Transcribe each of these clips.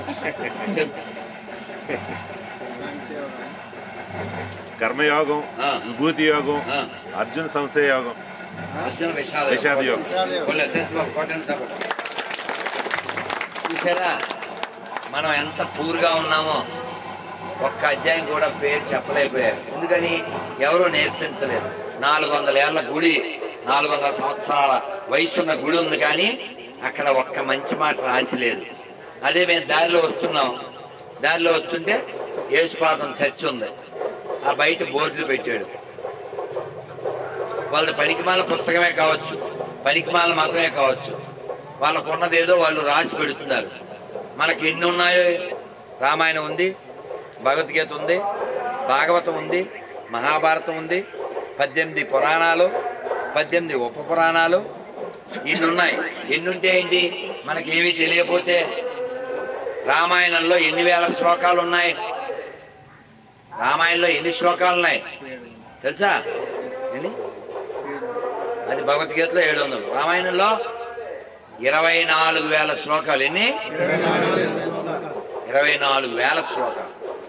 చెప్పు. కర్మయోగం ఆ. విభూతి యోగం ఆ. అర్జున సంశయ యోగం అర్జున విషాద విషాద యోగం. కొల్ల సత్యబాబు కొట్టండి తప్పకుండా. చూసారా మనం ఎంత పూర్గా ఉన్నామో ఒక్క అధ్యాయం కూడా పేరు చెప్పలేకపోయారు ఎందుకని ఎవరూ నేర్పించలేదు నాలుగు వందల ఏళ్ల గుడి నాలుగు వందల సంవత్సరాల వయసున్న గుడి ఉంది కానీ అక్కడ ఒక్క మంచి మాట రాసి లేదు అదే మేము దారిలో వస్తున్నాం దారిలో వస్తుంటే యేసుపాదం చర్చ్ ఉంది ఆ బయట బోర్డులు పెట్టాడు వాళ్ళది పనికిమాల పుస్తకమే కావచ్చు పనికిమాల మాత్రమే కావచ్చు వాళ్ళకు ఉన్నదేదో వాళ్ళు రాసి పెడుతున్నారు మనకి ఎన్ని ఉన్నాయో రామాయణం ఉంది భగవద్గీత ఉంది భాగవతం ఉంది మహాభారతం ఉంది పద్దెనిమిది పురాణాలు పద్దెనిమిది ఉప పురాణాలు ఇన్ని ఉన్నాయి ఎన్ని ఉంటే ఏంటి మనకి ఏమీ తెలియకపోతే రామాయణంలో ఎన్ని వేల శ్లోకాలు ఉన్నాయి రామాయణంలో ఎన్ని శ్లోకాలు ఉన్నాయి తెలుసా ఎన్ని అది భగవద్గీతలో ఏడు వందలు రామాయణంలో ఇరవై నాలుగు వేల శ్లోకాలు ఎన్ని ఇరవై నాలుగు వేల శ్లోకాలు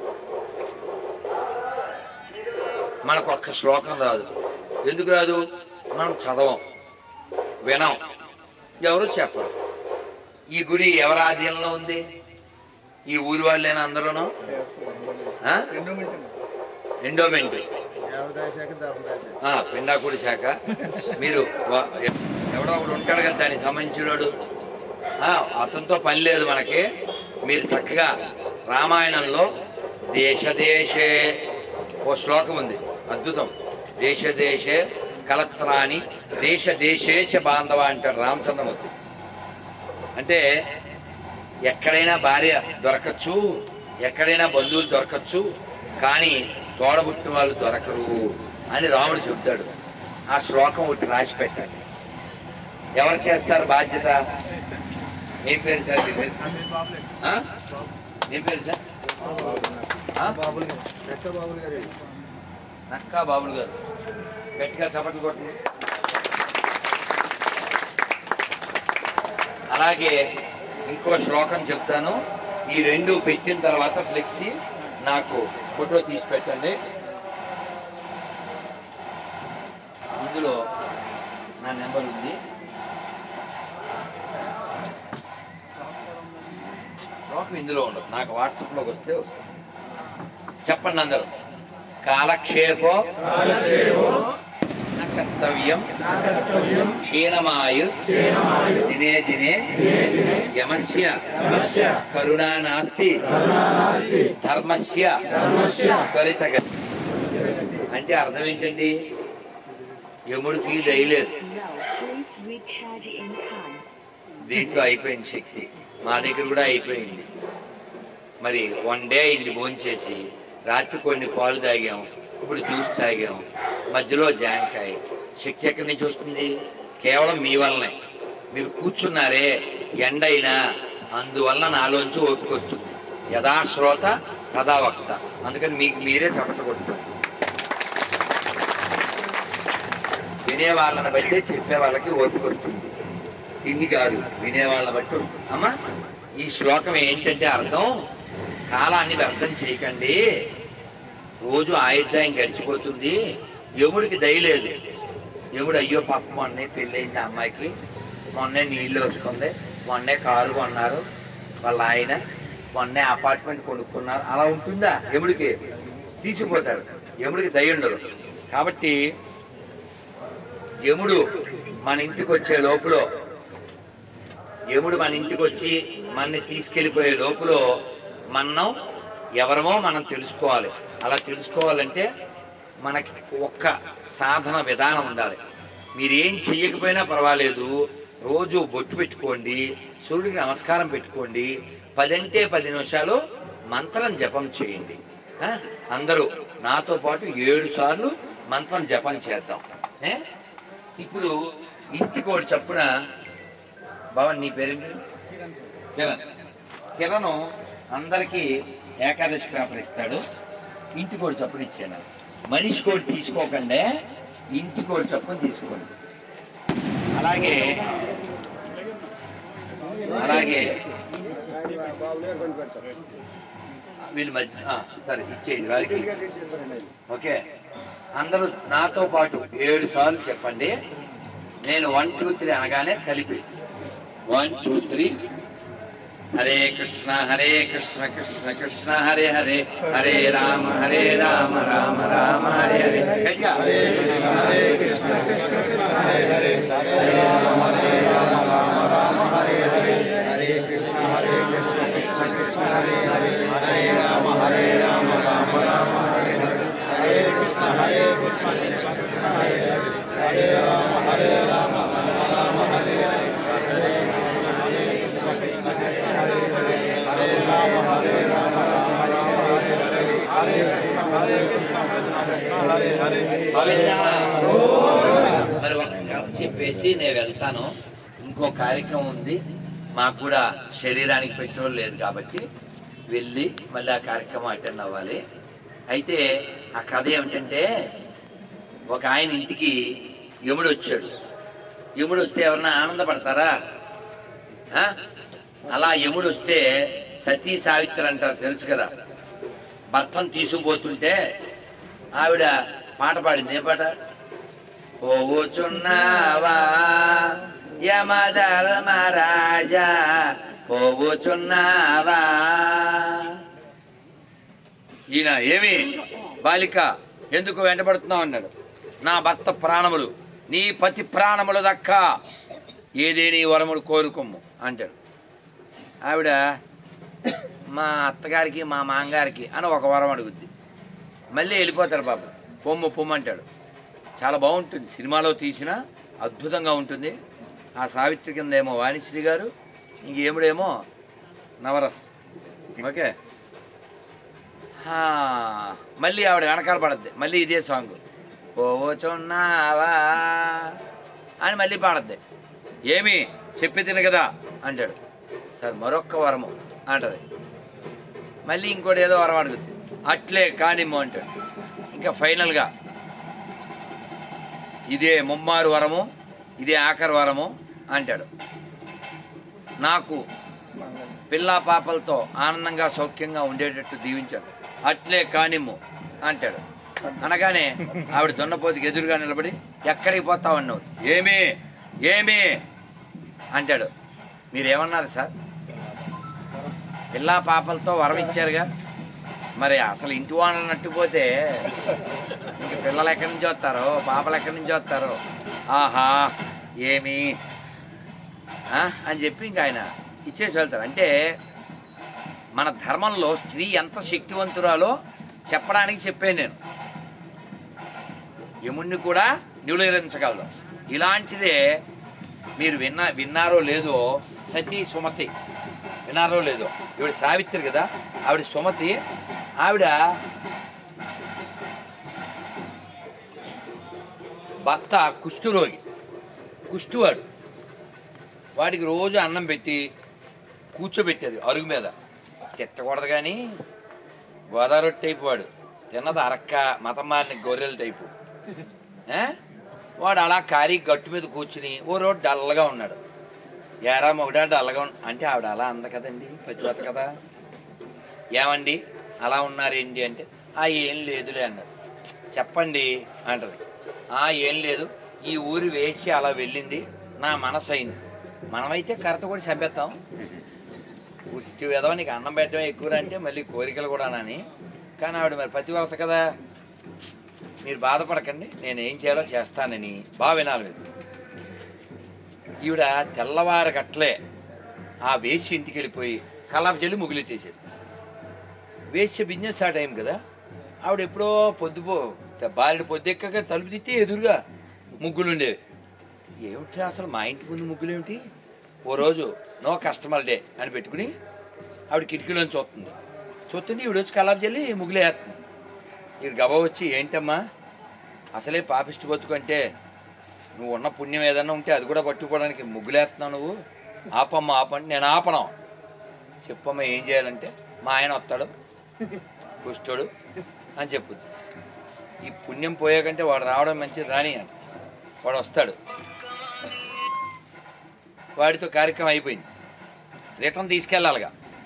మనకు ఒక్క శ్లోకం రాదు ఎందుకు రాదు మనం చదవం వినం ఎవరు చెప్పరు ఈ గుడి ఎవరి ఆధీనంలో ఉంది ఈ ఊరి వాళ్ళేనా అందరూను ఆ? ఎండోమెంట్ ఆ, పిండాకుడి శాఖ మీరు వ- ఎవడో ఒకడు ఉంటాడు కదా దానికి సంబంధించినోడు ఆ, అతనితో పని లేదు మనకి మీరు చక్కగా రామాయణంలో దేశ దేశే ఓ శ్లోకం ఉంది అద్భుతం దేశ దేశే కలత్రాని దేశ దేశేచ బాంధవ అంటాడు రామచంద్రమూర్తి అంటే ఎక్కడైనా భార్య దొరకచ్చు ఎక్కడైనా బంధువులు దొరకచ్చు కానీ తోడబుట్టిన వాళ్ళు దొరకరు అని రాముడు చెప్తాడు ఆ శ్లోకం ఒకటి రాసి పెట్టండి ఎవరు చేస్తారు బాధ్యత ఏం పేరు సార్ మీ పేరు? ఆ? ఏం పేరు సార్ ఆ? నక్కా బాబులు గారు గట్టిగా చప్పట్లు కొట్టండి అలాగే ఇంకో శ్లోకం చెప్తాను ఈ రెండు పెట్టిన తర్వాత ఫ్లెక్సీ నాకు ఫోటో తీసి పెట్టండి ఇందులో నా నెంబర్ ఉంది శ్లోకం ఇందులో ఉండదు నాకు వాట్సాప్లోకి వస్తే వస్తుంది. చెప్పండి అందరూ కాలక్షేపో న కర్తవ్యం క్షీణమాయు దినే దినే యమస్య కరుణా నాస్తి ధర్మస్య త్వరితగతి అంటే అర్థం ఏంటండి యముడికి దయలేదు Please recharge in time. దీంట్లో అయిపోయింది శక్తి మా దగ్గర కూడా అయిపోయింది మరి వన్ డే అయింది భోంచేసి రాత్రి కొన్ని పాలు తాగాం ఇప్పుడు జ్యూస్ తాగాం మధ్యలో జాంకాయ శక్తి ఎక్కడి నుంచి వస్తుంది కేవలం మీ వల్లనే మీరు కూర్చున్నారే ఎండ అయినా అందువల్ల నాలోంచి ఓపిక వస్తుంది యథా శ్రోత తదా వక్త అందుకని మీకు మీరే చపట కొట్టుకోండి వినే వాళ్ళని బట్టే చెప్పే వాళ్ళకి ఓపిక వస్తుంది తిండి కాదు వినే వాళ్ళని బట్టి వస్తుంది అమ్మా ఈ శ్లోకం ఏంటంటే అర్థం కాలాన్ని వ్యర్థం చేయకండి రోజు ఆయుర్దాయం గడిచిపోతుంది యముడికి దయలేదు యముడు అయ్యో పాప మొన్నే పెళ్ళయింది ఆ అమ్మాయికి మొన్నే నీళ్ళు వస్తుంది మొన్నే కారు కొన్నారు వాళ్ళ ఆయన మొన్నే అపార్ట్మెంట్ కొనుక్కున్నారు అలా ఉంటుందా యముడికి తీసిపోతాడు యముడికి దయ ఉండదు కాబట్టి యముడు మన ఇంటికి వచ్చే లోపల యముడు మన ఇంటికి వచ్చి మనని తీసుకెళ్ళిపోయే లోపల మనం ఎవరమో మనం తెలుసుకోవాలి అలా తెలుసుకోవాలంటే మనకి ఒక్క సాధన విధానం ఉండాలి మీరేం చెయ్యకపోయినా పర్వాలేదు రోజు బొట్టు పెట్టుకోండి సూర్యుడికి నమస్కారం పెట్టుకోండి పదంటే పది నిమిషాలు మంత్రం జపం చేయండి ఆ? అందరూ నాతో పాటు ఏడు సార్లు మంత్రం జపం చేద్దాం ఏ? ఇప్పుడు ఇంటికి ఒకటి చప్పున బాబా నీ పేరేంటి కిరణ్ కిరణ్ అందరికీ ఏకాదశి పేపర్ ఇస్తాడు ఇంటి కోడి చప్పుడు ఇచ్చాను మనిషి కోడి తీసుకోకండి ఇంటి కోడి చప్పుని తీసుకోండి అలాగే అలాగే వీళ్ళు మధ్య ఆ, సరే ఇచ్చేయండి వారికి ఓకే అందరూ నాతో పాటు ఏడు సార్లు చెప్పండి నేను వన్ టూ త్రీ అనగానే కలిపి one two three Hare Krishna Hare Krishna Krishna Krishna Hare Hare Hare Rama Hare Rama Rama Rama Hare Hare గట్టిగా. గోవిందా. మరి ఒక కథ చెప్పేసి నేను వెళ్తాను ఇంకో కార్యక్రమం ఉంది మాకు కూడా శరీరానికి పెట్రోల్ లేదు కాబట్టి వెళ్ళి మళ్ళీ ఆ కార్యక్రమం అటెండ్ అవ్వాలి అయితే ఆ కథ ఏమిటంటే ఒక ఆయన ఇంటికి యముడు వచ్చాడు యముడు వస్తే ఎవరన్నా ఆనందపడతారా ఆ? అలా యముడు వస్తే సతీ సావిత్రి అంటారు తెలుసు కదా భర్తను తీసుకుపోతుంటే ఆవిడ పాట పాడింది ఏ పాట పోవుచున్నావా యమధర్మరాజా పోవుచున్నావా ఈయన ఏమి బాలిక ఎందుకు వెంటబడుతున్నావు అన్నాడు నా భర్త ప్రాణములు నీ పతి ప్రాణములు దక్క ఏదే నీ వరములు కోరుకోము అంటాడు ఆవిడ మా అత్తగారికి మా మామగారికి అని ఒక వరం అడుగుద్ది మళ్ళీ వెళ్ళిపోతారు బాబు పొమ్ము పొమ్ము అంటాడు చాలా బాగుంటుంది సినిమాలో తీసిన అద్భుతంగా ఉంటుంది ఆ సావిత్రి కింద ఏమో వాణిశ్రీ గారు ఇంకేముడేమో నవరస్ ఓకే హా, మళ్ళీ ఆవిడ వెనకాల పడద్ది మళ్ళీ ఇదే సాంగ్ పోవచున్నావా అని మళ్ళీ పాడద్ది ఏమి చెప్పి తిను కదా అంటాడు సార్ మరొక్క వరము అంటది మళ్ళీ ఇంకోటి ఏదో వరం అడుగుద్ది అట్లే కానిమ్ము అంటాడు ఇంకా ఫైనల్గా ఇదే ముమ్మారు వరము ఇదే ఆఖరి వరము అంటాడు నాకు పిల్ల పాపలతో ఆనందంగా సౌఖ్యంగా ఉండేటట్టు దీవించారు అట్లే కానిమ్ము అంటాడు అనగానే ఆవిడ దున్నపోతుకి ఎదురుగా నిలబడి ఎక్కడికి పోతావు అన్నావు ఏమి ఏమి అంటాడు మీరేమన్నారు సార్ పిల్ల పాపలతో వరం ఇచ్చారుగా మరి అసలు ఇంటి వానలు నట్టుపోతే ఇంక పిల్లలు ఎక్కడి నుంచి వస్తారో పాపలు ఎక్కడి నుంచి వస్తారో ఆహా ఏమి ఆ? అని చెప్పి ఇంక ఆయన ఇచ్చేసి వెళ్తారు అంటే మన ధర్మంలో స్త్రీ ఎంత శక్తివంతురాలో చెప్పడానికి చెప్పాను నేను యముణ్ణి కూడా నిలువరించగలదు ఇలాంటిదే మీరు విన్న విన్నారో లేదో సతీ సుమతి విన్నారో లేదో ఈవిడ సావిత్రి కదా ఆవిడ సుమతి ఆవిడ భర్త కుష్ఠురోగి కుష్ఠువాడు వాడికి రోజు అన్నం పెట్టి కూర్చోబెట్టేది అరుగు మీద తిట్టకూడదు కానీ గోదావరి టైపు వాడు తిన్నది అరక్క మతం మారిన గొర్రెల టైపు ఏ? వాడు అలా కారీ గట్టు మీద కూర్చుని ఓ రోజు డల్లగా ఉన్నాడు ఏరా మొగుడా డల్లగా ఉన్ అంటే ఆవిడ అలా అంద కదండి ప్రతివత కదా ఏమండి అలా ఉన్నారేంటి అంటే ఆ ఏం లేదులే అన్నాడు చెప్పండి అంటది ఆ ఏం లేదు ఈ ఊరు వేసి అలా వెళ్ళింది నా మనసు అయింది మనమైతే కర్త కూడా చంపేస్తాం ఉట్టి విధవ నీకు అన్నం పెట్టడం ఎక్కువ అంటే మళ్ళీ కోరికలు కూడా అని కానీ ఆవిడ మరి పతివ్రత కదా మీరు బాధపడకండి నేను ఏం చేయాలో చేస్తానని బాగా వినాలి మీరు ఈవిడ తెల్లవారగట్లే ఆ వేసి ఇంటికి వెళ్ళిపోయి కల్లాపు చెల్లి ముగ్గులెట్టేసేది వేసి బిజినెస్ ఆ టైం కదా ఆవిడ ఎప్పుడో పొద్దుపో బారెడు పొద్దెక్కగా తలుపు తిట్టి ఎదురుగా ముగ్గులు ఉండేవి ఏమిటి అసలు మా ఇంటి ముందు ముగ్గులు ఏమిటి ఓ రోజు నో కస్టమర్ డే అని పెట్టుకుని ఆవిడ కిటికీలోంచి చూస్తుంది చూస్తుంటే ఈవిడ వచ్చి కల్లాపు చెల్లి ముగ్గులు వేస్తుంది ఈవిడ గబా వచ్చి ఏంటమ్మా అసలే పాపిష్టి బతుకంటే నువ్వు ఉన్న పుణ్యం ఏదన్నా ఉంటే అది కూడా పట్టుకోవడానికి ముగ్గులేస్తున్నావు నువ్వు ఆపమ్మ ఆపండి నేను ఆపను చెప్పమ్మ ఏం చేయాలంటే మా ఆయన వస్తాడు కుష్టుడు అని చెప్పుద్ది ఈ పుణ్యం పోయాకంటే వాడు రావడం మంచిది రాని అని వాడు వస్తాడు వాడితో కార్యక్రమం అయిపోయింది రిటర్న్ తీసుకెళ్ళాలిగా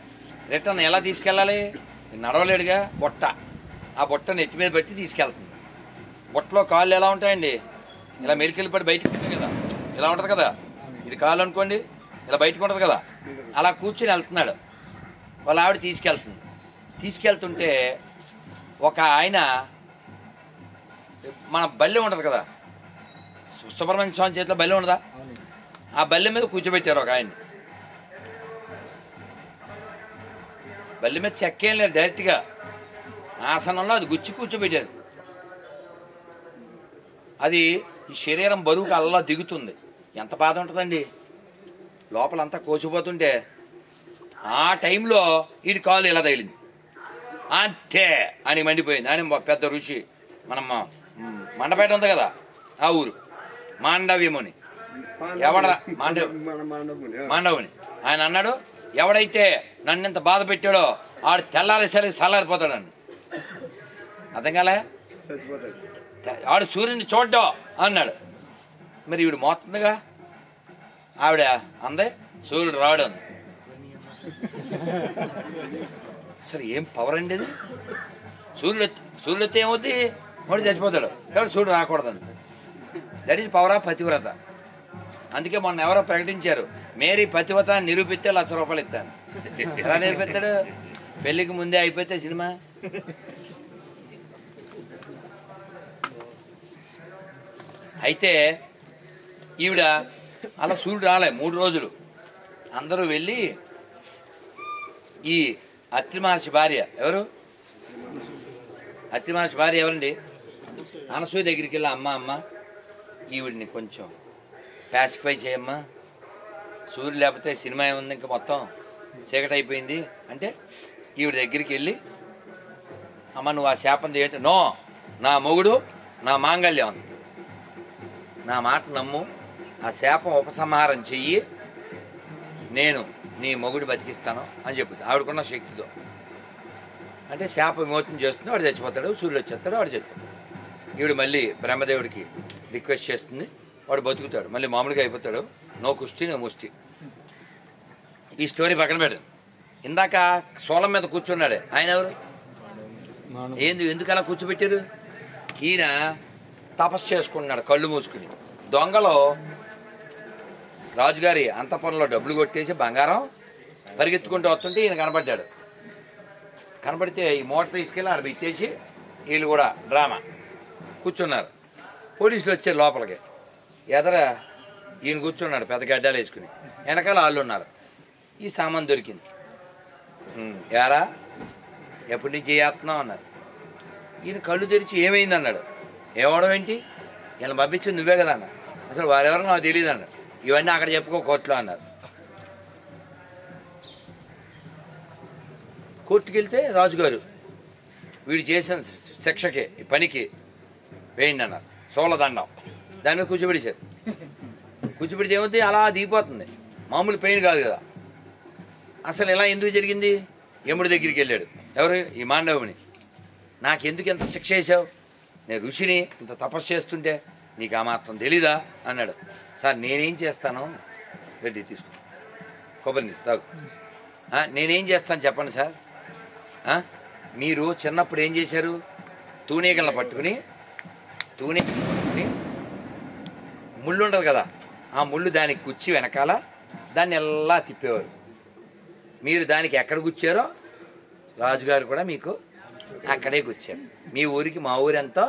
రిటర్న్ ఎలా తీసుకెళ్ళాలి నడవలేడుగా బుట్ట ఆ బుట్ట నెత్తి మీద పెట్టి తీసుకెళ్తుంది బుట్టలో కాళ్ళు ఎలా ఉంటాయండి ఇలా మెలికెళ్ళి పడి బయటకు ఉంటుంది కదా ఇలా ఉంటుంది కదా ఇది కాళ్ళు అనుకోండి ఇలా బయటకు ఉంటుంది కదా అలా కూర్చొని వెళ్తున్నాడు వాళ్ళ ఆవిడ తీసుకెళ్తుంది తీసుకెళ్తుంటే ఒక ఆయన మన బల్లె ఉంటుంది కదా సుబ్రహ్మణ్య స్వామి చేతిలో బల్లె ఉండదా ఆ బల్లె మీద కూర్చోబెట్టారు ఒక ఆయన్ని బల్లె మీద చెక్కేం లేదు డైరెక్ట్గా ఆసనంలో అది గుచ్చి కూర్చోబెట్టారు అది ఈ శరీరం బరువుకి అల్లా దిగుతుంది ఎంత బాధ ఉంటుందండి లోపలంతా కోసిపోతుంటే ఆ టైంలో వీడి కాలు ఇలా తగిలింది అంతే అని మండిపోయింది అని పెద్ద ఋషి మనం మ్, మండపేట ఉంది కదా ఆ ఊరు మాండవ్యముని ఎవడ మాండవ మాండవుని ఆయన అన్నాడు ఎవడైతే నన్ను ఇంత బాధ పెట్టాడో ఆడు తెల్లారేసరికి చల్లారిపోతాడని అర్థం కాలే తె- ఆడు సూర్యుని చూడ్డం అన్నాడు మరి ఈవిడ మోతుందిగా ఆవిడ అందే సూర్యుడు రాడు అంది అసలు ఏం పవర్ అండి ఇది సూర్యుడు ఎత్తి- సూర్యుడు వస్తే ఏమవుద్ది వాడు చచ్చిపోతాడు కాబట్టి సూర్యుడు రాకూడదని దట్ ఈజ్ పవర్ ఆఫ్ పతివ్రత అందుకే మొన్న ఎవరో ప్రకటించారు మేరీ పతివ్రత అని నిరూపిస్తే లక్ష రూపాయలు ఇస్తాను ఎలా నిరూపిస్తాడు పెళ్ళికి ముందే అయిపోతే సినిమా అయితే ఈవిడ అలా సూర్యుడు రాలే మూడు రోజులు అందరూ వెళ్ళి ఈ అత్రి మహర్షి భార్య ఎవరు అత్రి మహర్షి భార్య ఎవరండి అనసూయ దగ్గరికి వెళ్ళి అమ్మ అమ్మ ఈవిడిని కొంచెం ప్యాసిఫై చేయమ్మా సూర్యుడు లేకపోతే సినిమా ఏముంది ఇంకా మొత్తం చీకటి అయిపోయింది అంటే ఈవిడ దగ్గరికి వెళ్ళి అమ్మ నువ్వు ఆ శాపం ఏంటి నో నా మొగుడు నా మాంగళ్యం అంది. నా మాట నమ్ము ఆ శాపం ఉపసంహారం చెయ్యి నేను నీ మొగుడు బతికిస్తాను అని చెప్పుద్ది ఆవిడకున్న శక్తితో అంటే శాప విమోచన చేస్తుంది వాడు చచ్చిపోతాడు సూర్యుడు వచ్చేస్తాడు వాడు చచ్చిపోతాడు ఈవిడ మళ్ళీ బ్రహ్మదేవుడికి రిక్వెస్ట్ చేస్తుంది వాడు బతుకుతాడు మళ్ళీ మామూలుగా అయిపోతాడు నో కుష్టి నో ముష్టి ఈ స్టోరీ పక్కన పెట్టండి ఇందాక సోలం మీద కూర్చున్నాడే ఆయన ఎవరు ఏంది ఎందుకు అలా కూర్చోబెట్టారు ఈయన తపస్సు చేసుకుంటున్నాడు కళ్ళు మూసుకుని దొంగలో రాజుగారి అంతఃపురంలో డబ్బులు కొట్టేసి బంగారం పరిగెత్తుకుంటూ వస్తుంటే ఈయన కనపడ్డాడు కనపడితే ఈ మోటార్ తీసుకెళ్ళి ఆడ పెట్టేసి వీళ్ళు కూడా డ్రామా కూర్చున్నారు పోలీసులు వచ్చారు లోపలికి ఎదర ఈయన కూర్చున్నాడు పెద్ద గడ్డాలు వేసుకుని వెనకాల వాళ్ళు ఉన్నారు ఈ సామాన్ దొరికింది "ఉమ్, యారా ఎప్పటి నుంచి చేస్తున్నావు అన్నారు ఈయన కళ్ళు తెరిచి ఏమైంది అన్నాడు ఏమవడం ఏంటి వీళ్ళని పంపించింది నువ్వే కదా అన్న అసలు వారెవరో నాకు తెలియదు అన్నాడు ఇవన్నీ అక్కడ చెప్పుకో కోర్టులో అన్నారు కోర్టుకి వెళ్తే రాజుగారు వీడు చేసిన శిక్షకి ఈ పనికి వేయండి అన్నారు సోలదండం దాని మీద కూర్చోబెడిచారు కూర్చోబెడితే ఏమవుతుంది అలా దిగిపోతుంది మామూలు పెయిన్ కాదు కదా అసలు ఇలా ఎందుకు జరిగింది యముడి దగ్గరికి వెళ్ళాడు ఎవరు ఈ మాండవుని నాకెందుకు ఎంత శిక్ష వేసావు నేను ఋషిని ఇంత తపస్సు చేస్తుంటే నీకు ఆ మాత్రం తెలీదా అన్నాడు సార్ నేనేం చేస్తాను రెడ్డి తీసుకో కొబ్బరి నీళ్ళు తాగు "ఆ, నేనేం చేస్తాను చెప్పండి సార్ "ఆ, మీరు చిన్నప్పుడు ఏం చేశారు తూనీగలను పట్టుకుని తూనీ పట్టుకుని ముళ్ళు ఉండదు కదా ఆ ముళ్ళు దానికి గుచ్చి వెనకాల దాన్ని ఎలా తిప్పేవారు మీరు దానికి ఎక్కడ గుచ్చారో రాజుగారు కూడా మీకు అక్కడే గుచ్చారు మీ ఊరికి మా ఊరు ఎంతో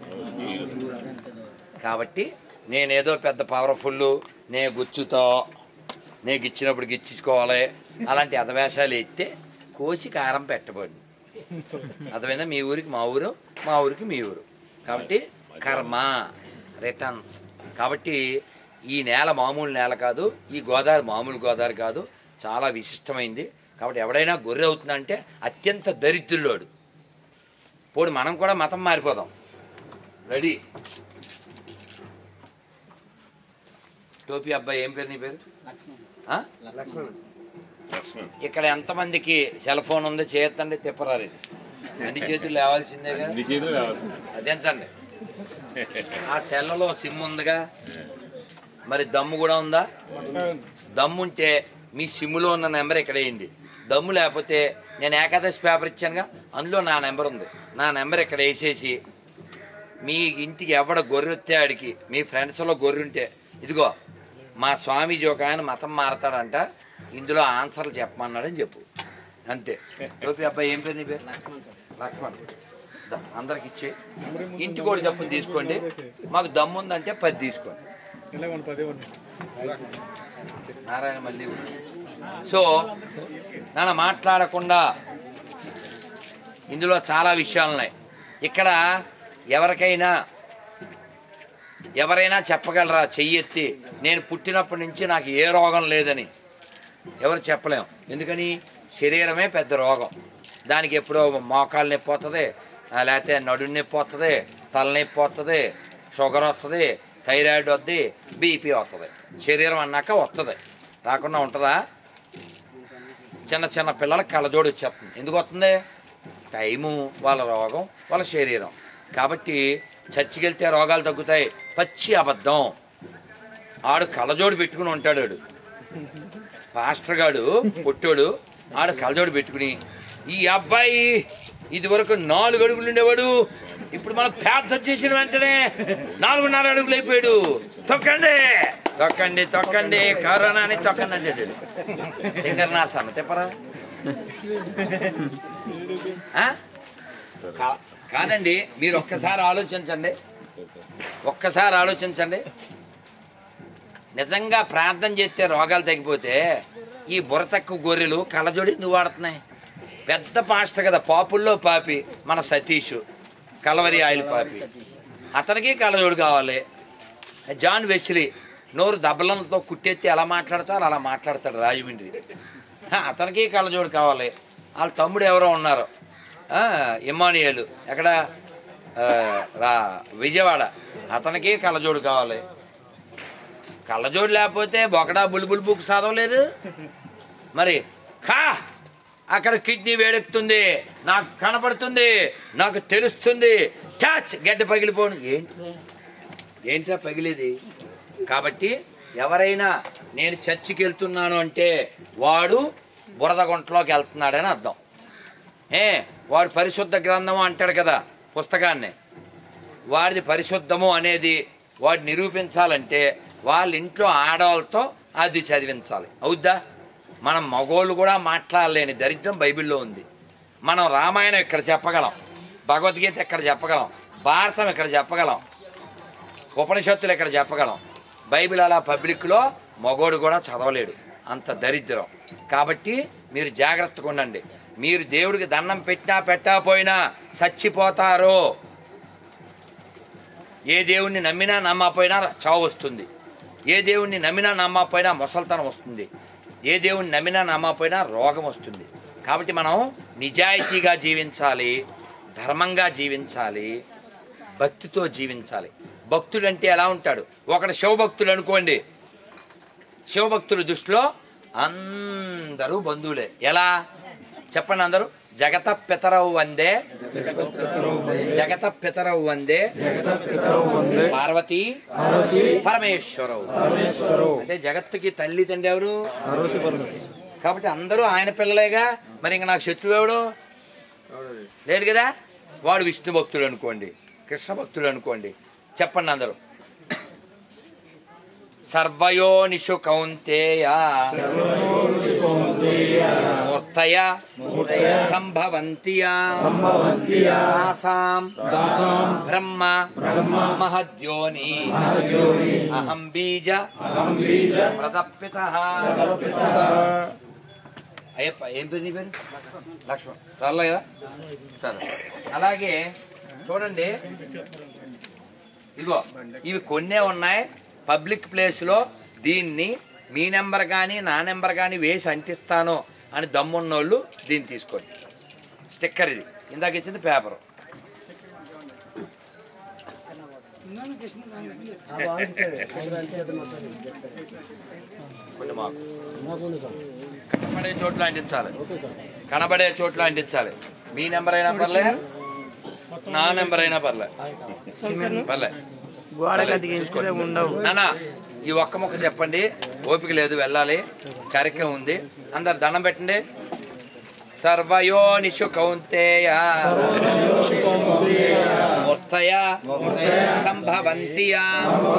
కాబట్టి నేనేదో పెద్ద పవర్ఫుల్ నే గుచ్చుతో నే గిచ్చినప్పుడు గిచ్చుకోవాలి అలాంటి అధవేషాలు ఎత్తే కోసి కారం పెట్టబడి అర్థమైందా మీ ఊరికి మా ఊరు మా ఊరికి మీ ఊరు కాబట్టి కర్మ రిటర్న్స్ కాబట్టి ఈ నేల మామూలు నేల కాదు ఈ గోదావరి మామూలు గోదావరి కాదు చాలా విశిష్టమైంది కాబట్టి ఎవడైనా గొర్రె అవుతుందంటే అత్యంత దరిద్రులోడు పోడు మనం కూడా మతం మారిపోదాం రెడీ టోపీ అబ్బాయి ఏం పేరు నీ పేరు ఆ? ఇక్కడ ఎంతమందికి సెల్ ఫోన్ ఉందో చేయొద్దండి తిప్పరారు అన్ని చేతులు లేవాల్సిందే కదా నీ చేతులు రావాలి అదేంచండి ఆ సెల్లలో సిమ్ ఉందిగా మరి దమ్ము కూడా ఉందా దమ్ము ఉంటే మీ సిమ్లో ఉన్న నెంబర్ ఇక్కడ వేయండి దమ్ము లేకపోతే నేను ఏకాదశి పేపర్ ఇచ్చానుగా అందులో నా నెంబర్ ఉంది నా నెంబర్ ఇక్కడ వేసేసి మీ ఇంటికి ఎవడ గొర్రె వస్తే ఆడికి మీ ఫ్రెండ్స్లో గొర్రె ఉంటే ఇదిగో మా స్వామీజీ ఒక ఆయన మతం మారతాడంట ఇందులో ఆన్సర్లు చెప్పమన్నాడని చెప్పు అంతే గోపి అబ్బాయి ఏం పేరు నీ పేరు లక్ష్మణ్ దా, అందరికి ఇచ్చే ఇంటి కూడా చెప్పుని తీసుకోండి మాకు దమ్ము ఉందంటే పది తీసుకోండి నారాయణ మళ్ళీ ఉంది. సో నాన్న మాట్లాడకుండా ఇందులో చాలా విషయాలు ఉన్నాయి ఇక్కడ ఎవరికైనా ఎవరైనా చెప్పగలరా చెయ్యెత్తి నేను పుట్టినప్పటి నుంచి నాకు ఏ రోగం లేదని ఎవరు చెప్పలేం ఎందుకని శరీరమే పెద్ద రోగం దానికి ఎప్పుడో మోకాలు నొప్పి వస్తుంది ఆ, లేకపోతే నడుము నొప్పి వస్తుంది తలనొప్పి వస్తుంది షుగర్ వస్తుంది థైరాయిడ్ వస్తుంది బీపీ వస్తుంది శరీరం అన్నాక వస్తుంది రాకుండా ఉంటుందా చిన్న చిన్న పిల్లలకి కళ్ళజోడు వచ్చేస్తుంది ఎందుకు వస్తుంది టైము వాళ్ళ రోగం వాళ్ళ శరీరం కాబట్టి చచ్చికెళ్తే రోగాలు తగ్గుతాయి పచ్చి అబద్ధం ఆడు కళ్ళజోడు పెట్టుకుని ఉంటాడు ఆడు పాస్టర్ గాడు పుట్టోడు ఆడు కళ్ళజోడు పెట్టుకుని ఈ అబ్బాయి ఇది వరకు నాలుగు అడుగులు ఉండేవాడు ఇప్పుడు మనం ప్రార్థన చేసిన వెంటనే నాలుగున్నర అడుగులు అయిపోయాడు తొక్కండి తొక్కండి తొక్కండి కరోనాని తొక్కండి అంటాడు ఇంకా నా సన్న తెప్పరా ఆ? కా- కాదండి మీరు ఒక్కసారి ఆలోచించండి ఒక్కసారి ఆలోచించండి నిజంగా ప్రార్థన చేస్తే రోగాలు తగ్గిపోతే ఈ బుర్రతక్కు గొర్రెలు కళ్ళజోడి ఎందుకు వాడుతున్నాయి పెద్ద పాస్టర్ కదా పాపుల్లో పాపి మన సతీష్ కలవరి ఆయిల్ పాపి అతనికి కళ్ళజోడు కావాలి జాన్ వెస్లీ నోరు దబ్బలతో కుట్టెత్తి ఎలా మాట్లాడతారో అలా మాట్లాడతాడు రాజమండ్రి హ, అతనికి కళ్ళజోడు కావాలి వాళ్ళ తమ్ముడు ఎవరో ఉన్నారు ఆ, ఇమ్మానియేలు ఎక్కడ ఆ, రా విజయవాడ అతనికి కళ్ళజోడు కావాలి కళ్ళజోడు లేకపోతే బొకడా బుల్బుల్ బుక్ చదవలేదు మరి కా అక్కడ కిడ్నీ వేడెక్కుతుంది నాకు కనపడుతుంది నాకు తెలుస్తుంది చాచ్ గడ్డ పగిలిపోను ఏంట్రా ఏంట్రా పగిలేది కాబట్టి ఎవరైనా నేను చర్చికి వెళ్తున్నాను అంటే వాడు బురద గుంటలోకి వెళ్తున్నాడని అర్థం ఏ వాడు పరిశుద్ధ గ్రంథము అంటాడు కదా పుస్తకాన్ని వాడిది పరిశుద్ధము అనేది వాడు నిరూపించాలంటే వాళ్ళ ఇంట్లో ఆడవాళ్ళతో అది చదివించాలి అవుద్దా మనం మగోళ్ళు కూడా మాట్లాడలేని దరిద్రం బైబిల్లో ఉంది మనం రామాయణం ఇక్కడ చెప్పగలం భగవద్గీత ఇక్కడ చెప్పగలం భారతం ఇక్కడ చెప్పగలం ఉపనిషత్తులు ఇక్కడ చెప్పగలం బైబిల్ అలా పబ్లిక్లో మగోడు కూడా చదవలేడు అంత దరిద్రం కాబట్టి మీరు జాగ్రత్తగా ఉండండి మీరు దేవుడికి దండం పెట్టినా పెట్టకపోయినా చచ్చిపోతారు ఏ దేవుణ్ణి నమ్మినా నమ్మకపోయినా చావు వస్తుంది ఏ దేవుణ్ణి నమ్మినా నమ్మకపోయినా ముసల్తనం వస్తుంది ఏ దేవుణ్ణి నమ్మినా నమ్మకపోయినా రోగం వస్తుంది కాబట్టి మనం నిజాయితీగా జీవించాలి ధర్మంగా జీవించాలి భక్తితో జీవించాలి భక్తుడు అంటే ఎలా ఉంటాడు ఒకడు శివభక్తులు అనుకోండి శివభక్తుల దృష్టిలో అందరూ బంధువులే ఎలా చెప్పండి అందరూ జగత పితరవు వందే జగత పితరవు వందే పార్వతి పరమేశ్వరవు అంటే జగత్తుకి తల్లి తండ్రి ఎవరు కాబట్టి అందరూ ఆయన పిల్లలేగా మరి ఇంక నాకు శత్రువు ఎవడు లేడు కదా వాడు విష్ణు భక్తుడు అనుకోండి కృష్ణ భక్తుడు అనుకోండి చెప్పండి అందరూ సర్వయోనిషు కౌంతేయ మూర్తయ సంభవంతియా తాసాం బ్రహ్మ మహద్యోని అహం బీజ ప్రదప్పిత అయ్యప్ప ఏం పేరు నీ పేరు లక్ష్మణ్ సర్లే కదా సరే అలాగే చూడండి ఇదిగో ఇవి కొన్నే ఉన్నాయి పబ్లిక్ ప్లేస్లో దీన్ని మీ నెంబర్ కానీ నా నెంబర్ కానీ వేసి అంటిస్తాను అని దమ్మున్నోళ్ళు దీన్ని తీసుకోండి స్టిక్కర్ ఇది ఇందాక ఇచ్చింది పేపర్ కొన్ని మాకు కనబడే చోట్ల అంటించాలి కనబడే చోట్ల అంటించాలి మీ నెంబర్ అయినా పర్లే నా నెంబర్ అయినా పర్లే పర్లే గోడకి అతికించే ఉండవు నాన్న ఈ ఒక్క ముక్క చెప్పండి ఓపిక లేదు వెళ్ళాలి కార్యక్రమం ఉంది అందరు దండం పెట్టండి సర్వయోనిషు కౌంతేయ మూర్తయ సంభవంతియా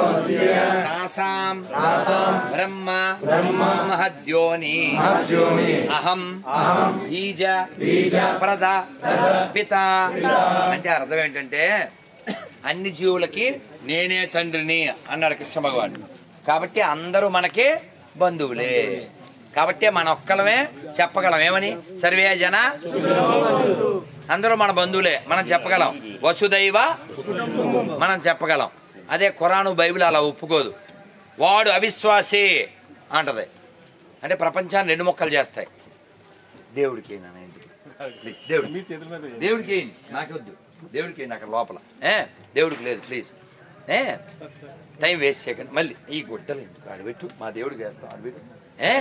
తాసాం బ్రహ్మ మహద్యోని అహం బీజ ప్రద పిత అంటే అర్థం ఏంటంటే అన్ని జీవులకి నేనే తండ్రిని అన్నాడు కృష్ణ భగవానుడు కాబట్టి అందరూ మనకి బంధువులే కాబట్టి మన ఒక్కలమే చెప్పగలం ఏమని సర్వే జన అందరూ మన బంధువులే మనం చెప్పగలం వసుదైవ మనం చెప్పగలం అదే ఖురాను బైబిల్ అలా ఒప్పుకోదు వాడు అవిశ్వాసి అంటది అంటే ప్రపంచాన్ని రెండు మొక్కలు చేస్తాయి దేవుడికి నాన్న ఏంటి? ప్లీజ్ దేవుడు దేవుడికి వేయండి నాకొద్దు దేవుడికి వేయండి అక్కడ లోపల ఏ దేవుడికి లేదు ప్లీజ్ ఏ టైం వేస్ట్ చేయకండి మళ్ళీ ఈ గుడ్డలు ఎందుకు ఆడబెట్టు మా దేవుడికి వేస్తాం ఆడబెట్టు ఏ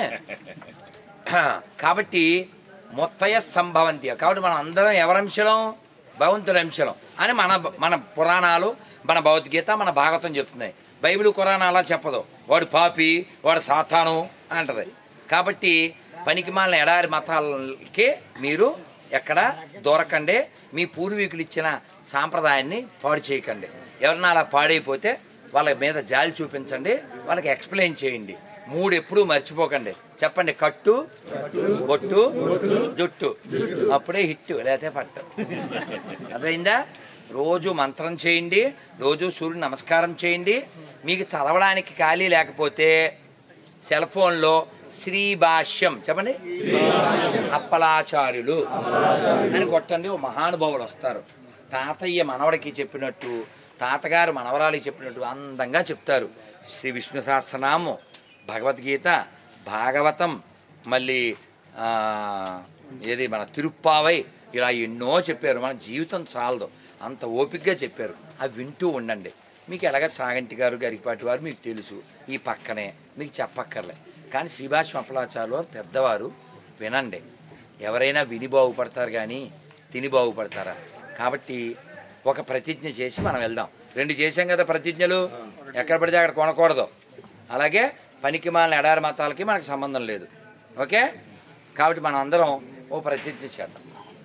కాబట్టి మొత్తయ సంభవంతి కాబట్టి మనం అందరం ఎవరి అంశలం భగవంతుడి అంశలం అని మన మన పురాణాలు మన భగవద్గీత మన భాగవతం చెప్తున్నాయి బైబిల్ ఖురాన్ అలా చెప్పదు వాడు పాపి వాడు సాతాను అంటది కాబట్టి పనికిమాలిన ఎడారి మతాలకి మీరు ఎక్కడ దూరకండి మీ పూర్వీకులు ఇచ్చిన సాంప్రదాయాన్ని పాడు చేయకండి ఎవరన్నా అలా పాడైపోతే వాళ్ళ మీద జాలి చూపించండి వాళ్ళకి ఎక్స్ప్లెయిన్ చేయండి మూడు ఎప్పుడూ మర్చిపోకండి చెప్పండి కట్టు బొట్టు జుట్టు అప్పుడే హిట్ లేకపోతే పట్టు అర్థమైందా రోజు మంత్రం చేయండి రోజు సూర్యుడు నమస్కారం చేయండి మీకు చదవడానికి ఖాళీ లేకపోతే సెల్ ఫోన్లో శ్రీ భాష్యం చెప్పండి అప్పలాచార్యులు అని కొట్టండి ఓ మహానుభావులు వస్తారు తాతయ్య మనవడికి చెప్పినట్టు తాతగారు మనవరాలికి చెప్పినట్టు అందంగా చెప్తారు శ్రీ విష్ణు సహస్రనామం భగవద్గీత భాగవతం మళ్ళీ ఆ, ఏది మన తిరుప్పావై ఇలా ఎన్నో చెప్పారు మన జీవితం చాలదు అంత ఓపికగా చెప్పారు అవి వింటూ ఉండండి మీకు ఎలాగ చాగంటి గారు గరిపాటి వారు మీకు తెలుసు ఈ పక్కనే మీకు చెప్పక్కర్లే కానీ శ్రీభాష్యం అప్పలాచార్యులు వారు పెద్దవారు వినండి ఎవరైనా విని బాగుపడతారు కానీ తిని బాగుపడతారా కాబట్టి ఒక ప్రతిజ్ఞ చేసి మనం వెళ్దాం రెండు చేసాం కదా ప్రతిజ్ఞలు ఎక్కడ పడితే అక్కడ కొనకూడదు అలాగే పనికి మాలిన ఎడారి మతాలకి మనకు సంబంధం లేదు ఓకే కాబట్టి మనం అందరం ఓ ప్రతిజ్ఞ చేద్దాం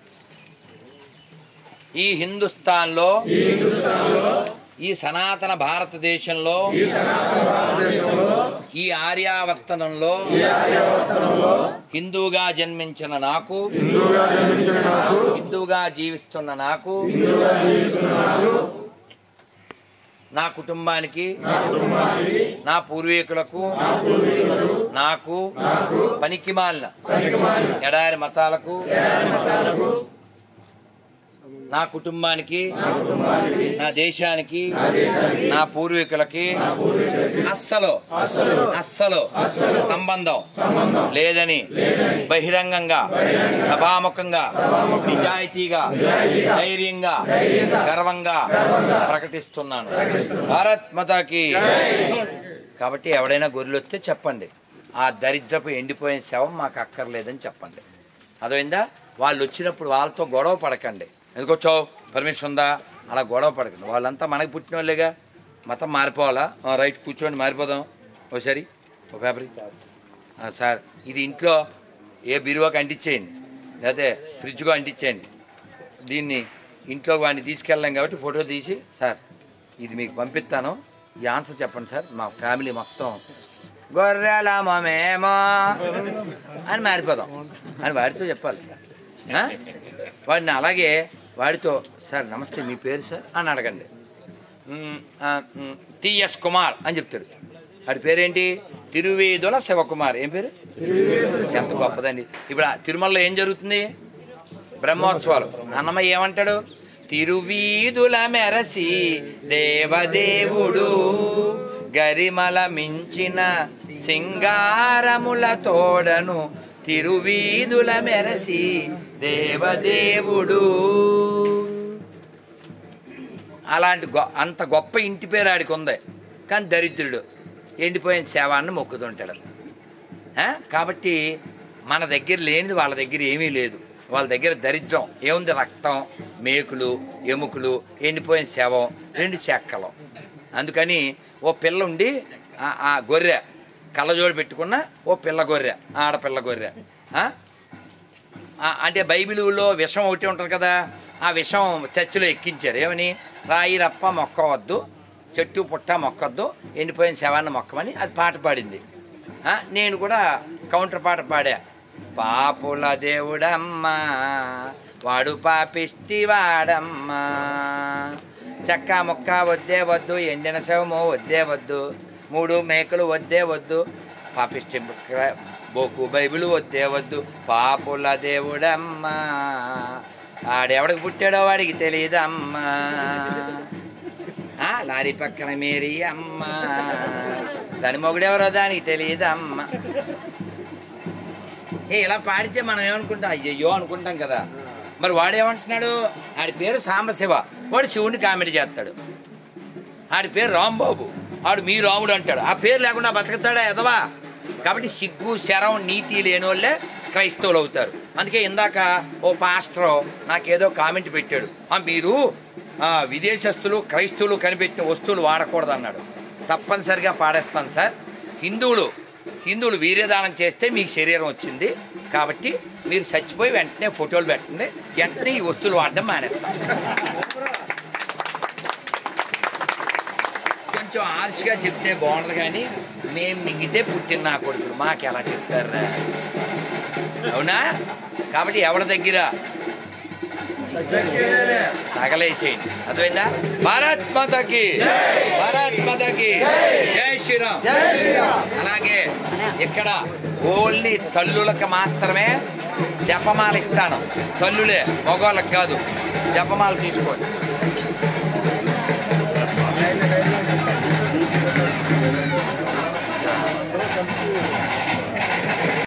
ఈ హిందుస్థాన్లో ఈ సనాతన భారతదేశంలో ఈ ఆర్యావర్తనంలో హిందూగా జన్మించిన నాకు హిందూగా జీవిస్తున్న నాకు నా కుటుంబానికి నా పూర్వీకులకు నాకు పనికిమాలిన ఎడారి మతాలకు నా కుటుంబానికి నా దేశానికి నా పూర్వీకులకి అస్సలు అస్సలు సంబంధం లేదని బహిరంగంగా సభాముఖంగా నిజాయితీగా ధైర్యంగా గర్వంగా ప్రకటిస్తున్నాను భారత్ మతాకి కాబట్టి ఎవడైనా గొర్రెలు వస్తే చెప్పండి ఆ దరిద్రపు ఎండిపోయిన శవం మాకు అక్కర్లేదని చెప్పండి అర్థమైందా వాళ్ళు వచ్చినప్పుడు వాళ్ళతో గొడవ పడకండి ఎందుకు వచ్చావు పర్మిషన్ ఉందా అలా గొడవ పడకండి వాళ్ళంతా మనకి పుట్టిన వాళ్ళేగా మతం మారిపోవాలా ఆ, రైట్ కూర్చోండి మారిపోదాం ఓసారి ఓ పేపర్ ఆ, సార్ ఇది ఇంట్లో ఏ బీరువాకి అంటించేయండి లేకపోతే ఫ్రిడ్జ్కో అంటించేయండి దీన్ని ఇంట్లో వాడిని తీసుకెళ్ళాం కాబట్టి ఫోటో తీసి సార్ ఇది మీకు పంపిస్తాను ఈ ఆన్సర్ చెప్పండి సార్ మా ఫ్యామిలీ మొత్తం గొర్రెలమేమో అని మారిపోదాం అని వాడితో చెప్పాలి ఆ? వాడిని అలాగే వాడితో సార్ నమస్తే మీ పేరు సార్ అని అడగండి మ్, ఆ, మ్, టిఎస్ కుమార్ అని చెప్తాడు వాడి పేరేంటి తిరువేదుల శివకుమార్ ఏం పేరు ఎంత గొప్పదండి ఇప్పుడు ఆ తిరుమలలో ఏం జరుగుతుంది బ్రహ్మోత్సవాలు అన్నమయ్య ఏమంటాడు తిరువీధుల మెరసి దేవదేవుడు గరిమల మించిన సింగారముల తోడను తిరువీధుల మెరసి దేవదేవుడు అలాంటి గొ అంత గొప్ప ఇంటి పేరు ఆడికి ఉంది కానీ దరిద్రుడు ఎండిపోయిన శవాన్ని మొక్కుతుంటాడు ఆ? కాబట్టి మన దగ్గర లేనిది వాళ్ళ దగ్గర ఏమీ లేదు వాళ్ళ దగ్గర దరిద్రం ఏముంది రక్తం మేకులు ఎముకలు ఎండిపోయిన శవం రెండు చెక్కలు అందుకని ఓ పిల్ల ఉండి ఆ- ఆ గొర్రె కళ్ళజోడు పెట్టుకున్న ఓ పిల్ల గొర్రె ఆడపిల్ల గొర్రె ఆ? ఆ, అంటే బైబిలులో విషం ఒకటి ఉంటుంది కదా ఆ విషం చర్చిలో ఎక్కించారు ఏమని రాయి రప్ప మొక్కవద్దు చెట్టు పుట్ట మొక్కవద్దు ఎండిపోయిన శవాన్ని మొక్కమని అది పాట పాడింది ఆ, నేను కూడా కౌంటర్ పాట పాడా పాపుల దేవుడమ్మా వాడు పాపిష్టి వాడమ్మా చెక్క ముక్క వద్దే వద్దు ఎండిన శవము వద్దే వద్దు మూడు మేకలు వద్దే వద్దు పాపిష్టి ముక్క బోకు బైబిల్ వద్దే వద్దు పాపుల దేవుడమ్మా ఆడెవడికి పుట్టాడో వాడికి తెలియదమ్మా ఆ, లారీ పక్కన మేరీ అమ్మ దాని మొగుడెవరో దానికి తెలియదమ్మా ఏ ఇలా పాడితే మనం ఏమనుకుంటాం అయ్యయ్యో అనుకుంటాం కదా మరి వాడేమంటున్నాడు ఆడి పేరు సాంబశివ వాడు శివుని కామెడీ చేస్తాడు ఆడి పేరు రాంబాబు ఆడు మీ రాముడు అంటాడు ఆ పేరు లేకుండా బతుకుతాడా ఎదవా కాబట్టి సిగ్గు శరం నీతి లేని వాళ్ళే క్రైస్తవులు అవుతారు అందుకే ఇందాక ఓ పాస్టర్ నాకేదో కామెంట్ పెట్టాడు "ఆ, మీరు ఆ, విదేశస్తులు క్రైస్తవులు కనిపెట్టిన వస్తువులు వాడకూడదు అన్నాడు తప్పనిసరిగా పాడేస్తాను సార్ హిందువులు హిందువులు వీర్యదానం చేస్తే మీకు శరీరం వచ్చింది కాబట్టి మీరు చచ్చిపోయి వెంటనే ఫోటోలు పెట్టండి వెంటనే ఈ వస్తువులు వాడడం మానేస్తాం కొంచెం ఆర్ష్గా చెప్తే బాగుండదు కానీ మేము మింగితే పుట్టిన నా కొడుకులు మాకు ఎలా చెప్తారా అవునా కాబట్టి ఎవరి దగ్గర తగలేసేయండి అర్థమైందా భారత్ మాతకి భారత్ మాతకి జై శ్రీరామ్ అలాగే ఇక్కడ ఓన్లీ తల్లులకు మాత్రమే జపమాల ఇస్తాను తల్లులే మగవాళ్ళకి కాదు జపమాల తీసుకోండి